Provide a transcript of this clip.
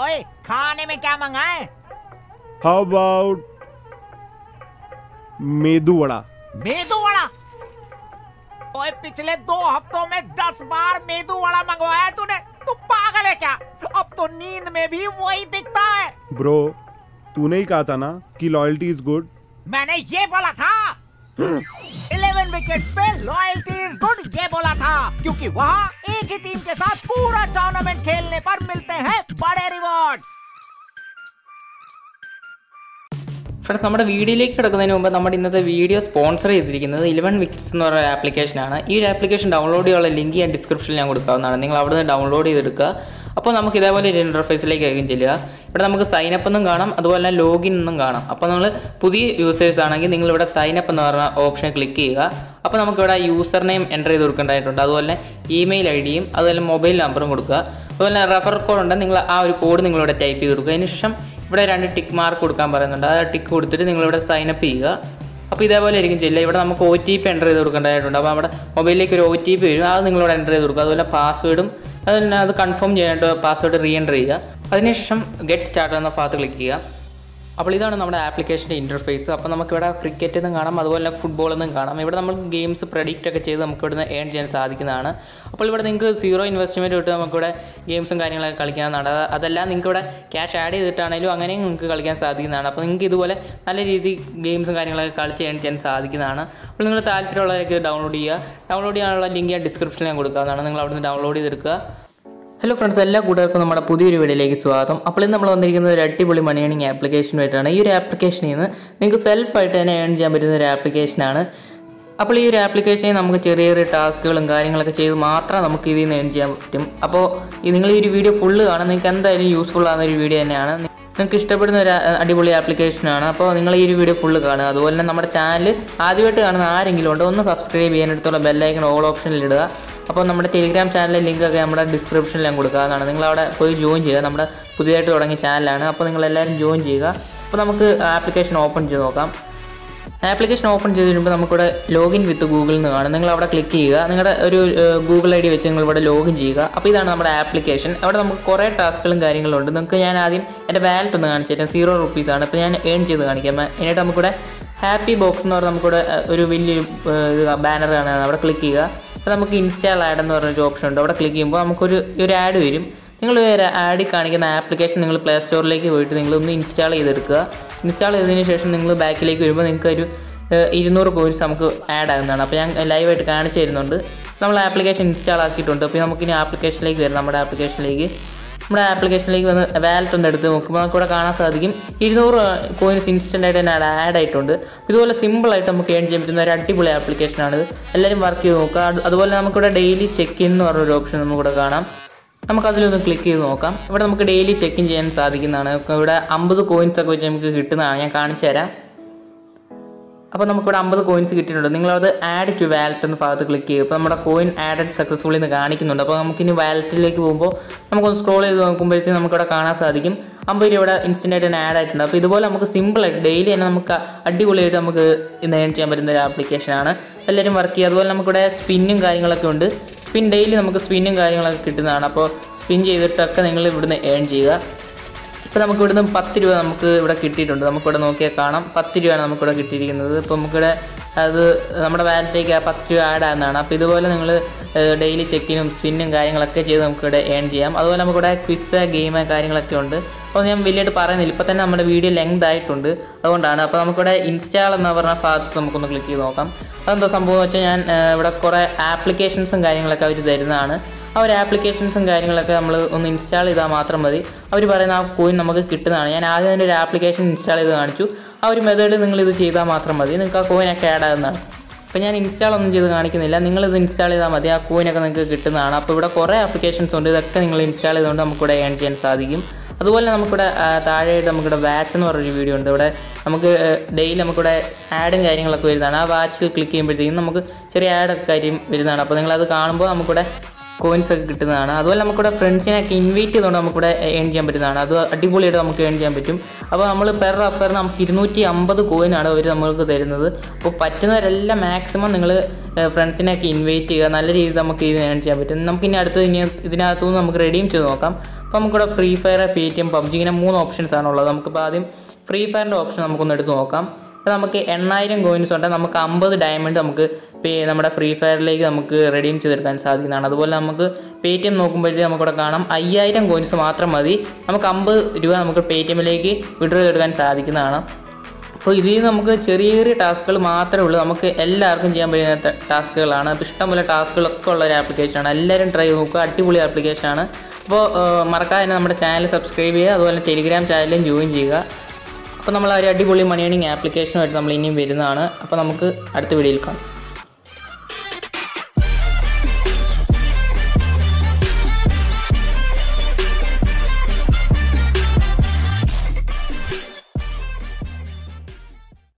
ओए खाने में क्या मंगाए हाउ अबाउट मेदू वड़ा मेदू वड़ा ओए पिछले दो हफ्तों में दस बार मेदू वड़ा मंगवाया है तूने तू पागल है क्या अब तो नींद में भी वही दिखता है ब्रो तूने ही कहा था ना कि लॉयल्टी इज गुड मैंने ये बोला था इलेवन विकेट्स पे लॉयल्टी इज गुड ये बोला था क्योंकि वहाँ एक ही टीम के साथ पूरा टूर्नामेंट खेलने पर मिलते हैं बड़े रिवॉर्ड्स ഫ്രണ്ട്സ് നമ്മുടെ വീഡിയോയിലേക്ക് കിടക്കുന്നതിന് മുമ്പ് നമ്മുടെ ഇന്നത്തെ വീഡിയോ സ്പോൺസർ ചെയ്തിരിക്കുന്നത് ഇലവൻ വിക്കറ്റ്സ് എന്ന് പറയുന്ന ആപ്ലിക്കേഷനാണ് ഈ ഒരു ആപ്ലിക്കേഷൻ ഡൗൺലോഡ് ചെയ്യാനുള്ള ലിങ്ക് ഞാൻ ഡിസ്ക്രിപ്ഷനിൽ ഞാൻ കൊടുക്കാവുന്നതാണ് നിങ്ങൾ അവിടെ നിന്ന് ഡൗൺലോഡ് ചെയ്തെടുക്കുക അപ്പോൾ നമുക്ക് ഇതേപോലെ ഒരു ഇൻ്റർഫേസിലേക്ക് ആയിരിക്കും ചെല്ലുക ഇവിടെ നമുക്ക് സൈൻ അപ്പ് എന്നും കാണാം അതുപോലെ തന്നെ ലോഗിൻ എന്നും കാണാം അപ്പോൾ നിങ്ങൾ പുതിയ യൂസേഴ്സ് ആണെങ്കിൽ നിങ്ങൾ ഇവിടെ സൈൻ അപ്പ് എന്ന് പറഞ്ഞ ഓപ്ഷൻ ക്ലിക്ക് ചെയ്യുക അപ്പോൾ നമുക്കിവിടെ യൂസർ നെയിം എൻ്റർ ചെയ്ത് കൊടുക്കേണ്ടതായിട്ടുണ്ട് അതുപോലെ ഇമെയിൽ ഐ ഡിയും അതുപോലെ മൊബൈൽ നമ്പറും കൊടുക്കുക അതുപോലെ റെഫർ കോഡ് ഉണ്ട് നിങ്ങൾ ആ ഒരു കോഡ് നിങ്ങളിവിടെ ടൈപ്പ് ചെയ്ത് കൊടുക്കുക അതിനുശേഷം ഇവിടെ രണ്ട് ടിക്ക് മാർക്ക് കൊടുക്കാൻ പറയുന്നുണ്ട് ആ ടിക്ക് കൊടുത്തിട്ട് നിങ്ങളിവിടെ സൈൻ അപ്പ് ചെയ്യുക അപ്പോൾ ഇതേപോലെ ആയിരിക്കും ചെല്ലുക ഇവിടെ നമുക്ക് ഒ ടി പി എൻ്റർ ചെയ്ത് കൊടുക്കേണ്ടതായിട്ടുണ്ട് അപ്പോൾ നമ്മുടെ മൊബൈലിലേക്ക് ഒരു ഒ ടി പി വരും അത് നിങ്ങളിവിടെ എൻ്റർ ചെയ്ത് കൊടുക്കുക അതുപോലെ പാസ്വേഡും അതിന് അത് കൺഫേം ചെയ്യാനായിട്ട് പാസ്വേഡ് റീ എൻ്റർ ചെയ്യുക അതിനുശേഷം ഗെറ്റ് സ്റ്റാർട്ട് എന്ന ഭാഗത്ത് ക്ലിക്ക് ചെയ്യുക അപ്പോൾ ഇതാണ് നമ്മുടെ ആപ്ലിക്കേഷൻ്റെ ഇൻ്റർഫേസ് അപ്പോൾ നമുക്കിവിടെ ക്രിക്കറ്റ് എന്നും കാണാം അതുപോലെ തന്നെ ഫുട്ബോൾ എന്നും കാണാം ഇവിടെ നമ്മൾ ഗെയിംസ് പ്രഡിക്റ്റ് ഒക്കെ ചെയ്ത് നമുക്ക് ഇവിടുന്ന് ഏൺ ചെയ്യാൻ സാധിക്കുന്നതാണ് അപ്പോൾ ഇവിടെ നിങ്ങൾക്ക് സീറോ ഇൻവെസ്റ്റ്മെൻറ്റ് തൊട്ട് നമുക്കിവിടെ ഗെയിംസും കാര്യങ്ങളൊക്കെ കളിക്കാവുന്നതാണ് അത് അതല്ല നിങ്ങൾക്ക് ഇവിടെ ക്യാഷ് ആഡ് ചെയ്തിട്ടാണെങ്കിലും അങ്ങനെയും നിങ്ങൾക്ക് കളിക്കാൻ സാധിക്കുന്നതാണ് അപ്പോൾ നിങ്ങൾക്ക് ഇതുപോലെ നല്ല രീതിയിൽ ഗെയിംസും കാര്യങ്ങളൊക്കെ കളിച്ച് ഏൺ ചെയ്യാൻ സാധിക്കുന്നതാണ് അപ്പോൾ നിങ്ങൾ താല്പര്യമുള്ളവരൊക്കെ ഡൗൺലോഡ് ചെയ്യുക ഡൗൺലോഡ് ചെയ്യാനുള്ള ലിങ്ക് ഞാൻ ഡിസ്ക്രിപ്ഷനിൽ ഞാൻ കൊടുക്കാവുന്നതാണ് നിങ്ങൾ അവിടുന്ന് ഡൗൺലോഡ് ചെയ്തെടുക്കുക ഹലോ ഫ്രണ്ട്സ് എല്ലാ കൂട്ടുകാർക്കും നമ്മുടെ പുതിയൊരു വീഡിയോയിലേക്ക് സ്വാഗതം അപ്പോൾ ഇന്ന് നമ്മൾ വന്നിരിക്കുന്നത് ഒരു അടിപൊളി മണി ഏണിംഗ് ആപ്ലിക്കേഷനുമായിട്ടാണ് ഈ ഒരു ആപ്ലിക്കേഷനിൽ നിന്ന് നിങ്ങൾക്ക് സെൽഫായിട്ട് തന്നെ ഏൺ ചെയ്യാൻ പറ്റുന്ന ഒരു ആപ്ലിക്കേഷനാണ് അപ്പോൾ ഈ ഒരു ആപ്ലിക്കേഷനിൽ നമുക്ക് ചെറിയ ചെറിയ ടാസ്കുകളും കാര്യങ്ങളൊക്കെ ചെയ്ത് മാത്രം നമുക്ക് ഇതിൽ നിന്ന് ഏൺ ചെയ്യാൻ പറ്റും അപ്പോൾ ഈ നിങ്ങൾ ഈ ഒരു വീഡിയോ ഫുള്ള് കാണാൻ നിങ്ങൾക്ക് എന്തായാലും യൂസ്ഫുൾ ആകുന്ന ഒരു വീഡിയോ തന്നെയാണ് നിങ്ങൾക്ക് ഇഷ്ടപ്പെടുന്ന ഒരു ആ- അടിപൊളി ആപ്ലിക്കേഷനാണ് അപ്പോൾ നിങ്ങൾ ഈ ഒരു വീഡിയോ ഫുള്ള് കാണുക അതുപോലെ തന്നെ നമ്മുടെ ചാനൽ ആദ്യമായിട്ട് കാണുന്ന ആരെങ്കിലും ഉണ്ടോ ഒന്ന് സബ്സ്ക്രൈബ് ചെയ്യാനടുത്തുള്ള ബെല്ലൈക്കൺ ഓൾ ഓപ്ഷനിൽ ഇടുക അപ്പോൾ നമ്മുടെ ടെലിഗ്രാം ചാനലിലെ ലിങ്കൊക്കെ നമ്മുടെ ഡിസ്ക്രിപ്ഷനിൽ ഞാൻ കൊടുക്കാവുന്നതാണ് നിങ്ങൾ അവിടെ പോയി ജോയിൻ ചെയ്യുക നമ്മുടെ പുതിയതായിട്ട് തുടങ്ങിയ ചാനലാണ് അപ്പോൾ നിങ്ങൾ എല്ലാവരും ജോയിൻ ചെയ്യുക അപ്പോൾ നമുക്ക് ആപ്ലിക്കേഷൻ ഓപ്പൺ ചെയ്ത് നോക്കാം ആപ്ലിക്കേഷൻ ഓപ്പൺ ചെയ്ത് കഴിയുമ്പോൾ നമുക്കിവിടെ ലോഗിൻ വിത്ത് ഗൂഗിളിൽ നിന്ന് കാണും നിങ്ങൾ അവിടെ ക്ലിക്ക് ചെയ്യുക നിങ്ങളുടെ ഒരു ഗൂഗിൾ ഐ ഡി വെച്ച് നിങ്ങൾ ഇവിടെ ലോഗിൻ ചെയ്യുക അപ്പോൾ ഇതാണ് നമ്മുടെ ആപ്ലിക്കേഷൻ അവിടെ നമുക്ക് കുറേ ടാസ്കുകളും കാര്യങ്ങളും ഉണ്ട് നിങ്ങൾക്ക് ഞാൻ ആദ്യം എൻ്റെ വാലറ്റ് ഒന്ന് കാണിച്ചു തരാം സീറോ റുപ്പീസാണ് അപ്പോൾ ഞാൻ ഏൺ ചെയ്ത് കാണിക്കാം എന്നിട്ട് നമുക്കിവിടെ ഹാപ്പി ബോക്സ് എന്ന് പറഞ്ഞാൽ നമുക്കിവിടെ ഏഹ്, ഒരു വലിയൊരു ബാനർ കാണുക അവിടെ ക്ലിക്ക് ചെയ്യുക അപ്പോൾ നമുക്ക് ഇൻസ്റ്റാൾ ആഡ് എന്ന് പറഞ്ഞൊരു ഓപ്ഷൻ ഉണ്ട് അവിടെ ക്ലിക്ക് ചെയ്യുമ്പോൾ നമുക്കൊരു ഒരു ആഡ് വരും നിങ്ങൾ ഒരു ആഡിൽ കാണിക്കുന്ന ആപ്ലിക്കേഷൻ നിങ്ങൾ പ്ലേ സ്റ്റോറിലേക്ക് പോയിട്ട് നിങ്ങൾ ഒന്ന് ഇൻസ്റ്റാൾ ചെയ്തെടുക്കുക ഇൻസ്റ്റാൾ ചെയ്തതിന് ശേഷം നിങ്ങൾ ബാക്കിലേക്ക് വരുമ്പോൾ നിങ്ങൾക്ക് ഒരു ഏഹ്, ഇരുന്നൂറ് കോയിൻസ് നമുക്ക് ആഡ് ആകുന്നതാണ് അപ്പോൾ ഞാൻ ലൈവായിട്ട് കാണിച്ചു തരുന്നുണ്ട് നമ്മൾ ആപ്ലിക്കേഷൻ ഇൻസ്റ്റാൾ ആക്കിയിട്ടുണ്ട് അപ്പോൾ നമുക്കിനി ആപ്ലിക്കേഷനിലേക്ക് വരും നമ്മുടെ ആപ്ലിക്കേഷനിലേക്ക് നമ്മുടെ ആപ്ലിക്കേഷനിലേക്ക് വന്ന് വാലറ്റ് ഒന്ന് എടുത്ത് നോക്കുമ്പോൾ നമുക്ക് ഇവിടെ കാണാൻ സാധിക്കും ഇരുന്നൂറ് കോയിൻസ് ഇൻസ്റ്റൻ്റ് ആയിട്ട് തന്നെ ആഡ് ആയിട്ടുണ്ട് ഇതുപോലെ സിമ്പിളായിട്ട് നമുക്ക് ഏൺ ചെയ്യാൻ പറ്റുന്ന ഒരു അടിപൊളി ആപ്ലിക്കേഷനാണ് എല്ലാവരും വർക്ക് ചെയ്ത് നോക്കുക അത് അതുപോലെ നമുക്കിവിടെ ഡെയിലി ചെക്ക് ഇൻ എന്ന് പറഞ്ഞൊരു ഓപ്ഷൻ നമുക്കിവിടെ കാണാം നമുക്ക് അതിലൊന്ന് ക്ലിക്ക് ചെയ്ത് നോക്കാം ഇവിടെ നമുക്ക് ഡെയിലി ചെക്ക് ഇൻ ചെയ്യാൻ സാധിക്കുന്നതാണ് നമുക്ക് ഇവിടെ അമ്പത് കോയിൻസ് ഒക്കെ വെച്ച് നമുക്ക് കിട്ടുന്നതാണ് ഞാൻ കാണിച്ചു തരാം അപ്പോൾ നമുക്കിവിടെ അമ്പത് കോയിൻസ് കിട്ടിയിട്ടുണ്ട് നിങ്ങളത് ആഡ് ടു വാലറ്റ് എന്ന ഭാഗത്ത് ക്ലിക്ക് ചെയ്യും അപ്പോൾ നമ്മുടെ കോയിൻ ആഡഡ് സക്സസ്ഫുള്ളി എന്ന് കാണിക്കുന്നുണ്ട് അപ്പോൾ നമുക്കിനി വാലറ്റിലേക്ക് പോകുമ്പോൾ നമുക്കൊന്ന് സ്ക്രോൾ ചെയ്ത് നോക്കുമ്പോഴത്തേക്കും നമുക്കിവിടെ കാണാൻ സാധിക്കും അമ്പത് രൂപ ഇവിടെ ഇൻസ്റ്റൻ്റ് ആയിട്ട് തന്നെ ആഡ് ആയിട്ടുണ്ട് അപ്പോൾ ഇതുപോലെ നമുക്ക് സിമ്പിളായിട്ട് ഡെയിലി തന്നെ നമുക്ക് അടിപൊളിയായിട്ട് നമുക്ക് ഇന്ന് ഏൺ ചെയ്യാൻ പറ്റുന്ന ഒരു ആപ്ലിക്കേഷനാണ് എല്ലാവരും വർക്ക് ചെയ്യുക അതുപോലെ നമുക്കിവിടെ സ്പിന്നും കാര്യങ്ങളൊക്കെ ഉണ്ട് സ്പിൻ ഡെയിലി നമുക്ക് സ്പിന്നും കാര്യങ്ങളൊക്കെ കിട്ടുന്നതാണ് അപ്പോൾ സ്പിൻ ചെയ്തിട്ടൊക്കെ നിങ്ങൾ ഇവിടുന്ന് ഏൺ ചെയ്യുക ഇപ്പോൾ നമുക്ക് ഇവിടുന്ന് പത്ത് രൂപ നമുക്ക് ഇവിടെ കിട്ടിയിട്ടുണ്ട് നമുക്കിവിടെ നോക്കിയാൽ കാണാം പത്ത് രൂപയാണ് നമുക്കിവിടെ കിട്ടിയിരിക്കുന്നത് ഇപ്പോൾ നമുക്കിവിടെ അത് നമ്മുടെ വാലറ്റിലേക്ക് ആ പത്ത് രൂപ ആഡ് ആകുന്നതാണ് അപ്പോൾ ഇതുപോലെ നിങ്ങൾ ഡെയിലി ചെക്കിനും സ്പിന്നും കാര്യങ്ങളൊക്കെ ചെയ്ത് നമുക്കിവിടെ ഏൺ ചെയ്യാം അതുപോലെ നമുക്കിവിടെ ക്വിസ് ഗെയിം കാര്യങ്ങളൊക്കെ ഉണ്ട് അപ്പോൾ ഞാൻ വലിയായിട്ട് പറയുന്നില്ല ഇപ്പോൾ തന്നെ നമ്മുടെ വീഡിയോ ലെങ്ത് ആയിട്ടുണ്ട് അതുകൊണ്ടാണ് അപ്പോൾ നമുക്കിവിടെ ഇൻസ്റ്റാൾ എന്ന് പറഞ്ഞ ഭാഗത്ത് നമുക്കൊന്ന് ക്ലിക്ക് ചെയ്ത് നോക്കാം അതെന്താ സംഭവം എന്ന് വെച്ചാൽ ഞാൻ ഏഹ്, ഇവിടെ കുറേ ആപ്ലിക്കേഷൻസും കാര്യങ്ങളൊക്കെ അവർ തരുന്നതാണ് ആ ഒരു ആപ്ലിക്കേഷൻസും കാര്യങ്ങളൊക്കെ നമ്മൾ ഒന്ന് ഇൻസ്റ്റാൾ ചെയ്താൽ മാത്രം മതി അവർ പറയുന്ന ആ കോയിൻ നമുക്ക് കിട്ടുന്നതാണ് ഞാൻ ആദ്യം തന്നെ ഒരു ആപ്ലിക്കേഷൻ ഇൻസ്റ്റാൾ ചെയ്ത് കാണിച്ചു ആ ഒരു മെത്തേഡ് നിങ്ങൾ ഇത് ചെയ്താൽ മാത്രം മതി നിങ്ങൾക്ക് ആ കോയിനൊക്കെ ആഡ് ആകുന്നതാണ് അപ്പോൾ ഞാൻ ഇൻസ്റ്റാൾ ഒന്നും ചെയ്ത് കാണിക്കുന്നില്ല നിങ്ങളിത് ഇൻസ്റ്റാൾ ചെയ്താൽ മതി ആ കോയിനൊക്കെ നിങ്ങൾക്ക് കിട്ടുന്നതാണ് അപ്പോൾ ഇവിടെ കുറേ ആപ്ലിക്കേഷൻസ് ഉണ്ട് ഇതൊക്കെ നിങ്ങൾ ഇൻസ്റ്റാൾ ചെയ്തുകൊണ്ട് നമുക്കിവിടെ ഏൺ ചെയ്യാൻ സാധിക്കും അതുപോലെ നമുക്കിവിടെ ആ, താഴെയായിട്ട് നമുക്കിവിടെ വാച്ച് എന്ന് പറഞ്ഞൊരു വീഡിയോ ഉണ്ട് ഇവിടെ നമുക്ക് ഡെയിലി നമുക്കിവിടെ ആഡും കാര്യങ്ങളൊക്കെ വരുന്നതാണ് ആ വാച്ചിൽ ക്ലിക്ക് ചെയ്യുമ്പോഴത്തേക്കും നമുക്ക് ചെറിയ ആഡൊക്കെ കാര്യം വരുന്നതാണ് അപ്പോൾ നിങ്ങളത് കാണുമ്പോൾ നമുക്കിവിടെ കോയിൻസ് ഒക്കെ കിട്ടുന്നതാണ് അതുപോലെ നമുക്കിവിടെ ഫ്രണ്ട്സിനൊക്കെ ഇൻവൈറ്റ് ചെയ്തുകൊണ്ട് നമുക്കിവിടെ ഏൺ ചെയ്യാൻ പറ്റുന്നതാണ് അത് അടിപൊളിയായിട്ട് നമുക്ക് ഏൺ ചെയ്യാൻ പറ്റും അപ്പോൾ നമ്മൾ പെർ റഫറിന് നമുക്ക് ഇരുന്നൂറ്റി അമ്പത് കോയിനാണ് അവർ നമ്മൾക്ക് തരുന്നത് അപ്പോൾ പറ്റുന്നവരെല്ലാം മാക്സിമം നിങ്ങൾ ഫ്രണ്ട്സിനെയൊക്കെ ഇൻവൈറ്റ് ചെയ്യുക നല്ല രീതിയിൽ നമുക്ക് ഇത് ഏൺ ചെയ്യാൻ പറ്റും നമുക്ക് ഇനി അടുത്ത് ഇനി ഇതിനകത്തുനിന്ന് നമുക്ക് റെഡീം ചെയ്ത് നോക്കാം അപ്പോൾ നമുക്കിവിടെ free fire Paytm PUBG ഇങ്ങനെ മൂന്ന് ഓപ്ഷൻസ് ആണുള്ളത് നമുക്കിപ്പോൾ ആദ്യം ഫ്രീ ഫയറിൻ്റെ ഓപ്ഷൻ നമുക്കൊന്ന് എടുത്ത് നോക്കാം ഇപ്പോൾ നമുക്ക് എണ്ണായിരം കോയിൻസ് ഉണ്ട് നമുക്ക് അമ്പത് ഡയമണ്ട് നമുക്ക് പേ നമ്മുടെ ഫ്രീ ഫയറിലേക്ക് നമുക്ക് റെഡീം ചെയ്തെടുക്കാൻ സാധിക്കുന്നതാണ് അതുപോലെ നമുക്ക് പേ ടി എം നോക്കുമ്പോഴത്തേക്ക് നമുക്കിവിടെ കാണാം അയ്യായിരം കോയിൻസ് മാത്രം മതി നമുക്ക് അമ്പത് രൂപ നമുക്ക് പേ ടി എമ്മിലേക്ക് വിഡ്രോ ചെയ്തെടുക്കാൻ സാധിക്കുന്നതാണ് അപ്പോൾ ഇതിൽ നമുക്ക് ചെറിയ ചെറിയ ടാസ്കുകൾ മാത്രമേ ഉള്ളൂ നമുക്ക് എല്ലാവർക്കും ചെയ്യാൻ പറ്റുന്ന ടാസ്കുകളാണ് അപ്പോൾ ഇഷ്ടംപോലെ ടാസ്കുകളൊക്കെ ഉള്ള ഒരു ആപ്ലിക്കേഷനാണ് എല്ലാവരും ട്രൈ ചെയ്ത് നോക്കുക അടിപൊളി ആപ്ലിക്കേഷനാണ് അപ്പോൾ മറക്കാതെ തന്നെ നമ്മുടെ ചാനൽ സബ്സ്ക്രൈബ് ചെയ്യുക അതുപോലെ ടെലിഗ്രാം ചാനലും ജോയിൻ ചെയ്യുക അപ്പോൾ നമ്മൾ ആ ഒരു അടിപൊളി മണി ഏണിംഗ് ആപ്ലിക്കേഷനുമായിട്ട് നമ്മൾ ഇനിയും വരുന്നതാണ് അപ്പോൾ നമുക്ക് അടുത്ത വീഡിയോയിൽ കാണാം